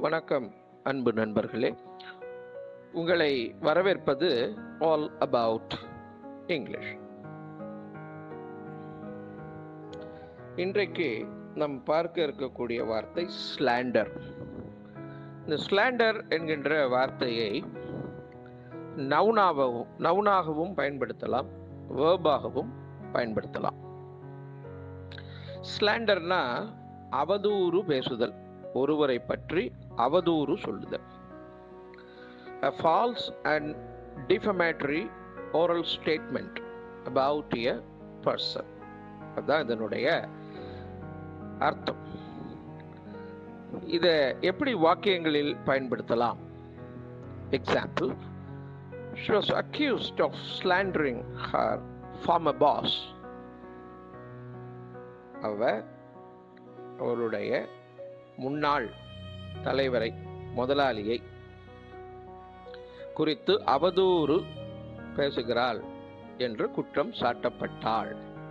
வணக்கம் அன்பு நண்பர்களே உங்களை வரவேற்பது ஆல் அபவுட் இங்கிலீஷ் இன்றைக்கு நாம் பார்க்க இருக்கக்கூடிய வார்த்தை ஸ்லாண்டர் இந்த ஸ்லாண்டர் என்கின்ற வார்த்தையை நவுனாகவும் நவுனாகவும் பயன்படுத்தலாம் வேர்பாகவும் பயன்படுத்தலாம் ஸ்லாண்டர்னா அவதூறு பேசுதல் ஒருவரை பற்றி அவதூறு சொல்லுதல் a false and defamatory oral statement about a person அதான் இதனுடைய அர்த்தம் இதை எப்படி வாக்கியங்களில் பயன்படுத்தலாம் example she was accused of slandering her former boss அவ அவருடைய முன்னாள் தலைவரை முதலாளியை குறித்து அவதூறு பேசுகிறாள் என்று குற்றம் சாட்டப்பட்டாள்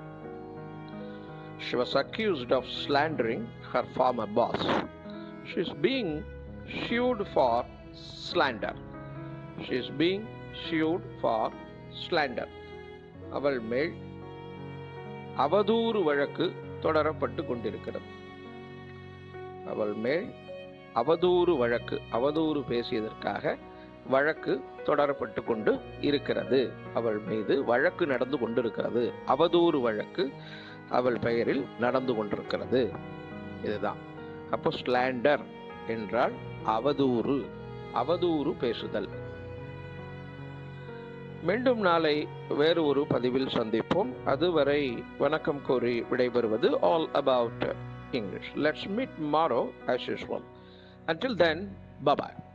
She was accused of slandering her former boss. She is being sued for slander. She is being sued for slander. அவள் மேல் அவதூறு வழக்கு தொடரப்பட்டு கொண்டிருக்கிறது அவள் மேல் அவதூறு வழக்கு அவதூறு பேசியதற்காக வழக்கு தொடரப்பட்டு கொண்டு இருக்கிறது அவள் மீது வழக்கு நடந்து கொண்டிருக்கிறது அவதூறு வழக்கு அவள் பெயரில் நடந்து கொண்டிருக்கிறது இதுதான் அப்போ ஸ்லாண்டர் என்றால் அவதூறு அவதூறு பேசுதல் மீண்டும் நாளை வேறு ஒரு பதிவில் சந்திப்போம் அதுவரை வணக்கம் கூறி விடைபெறுவது all about English let's meet tomorrow as usual until then bye bye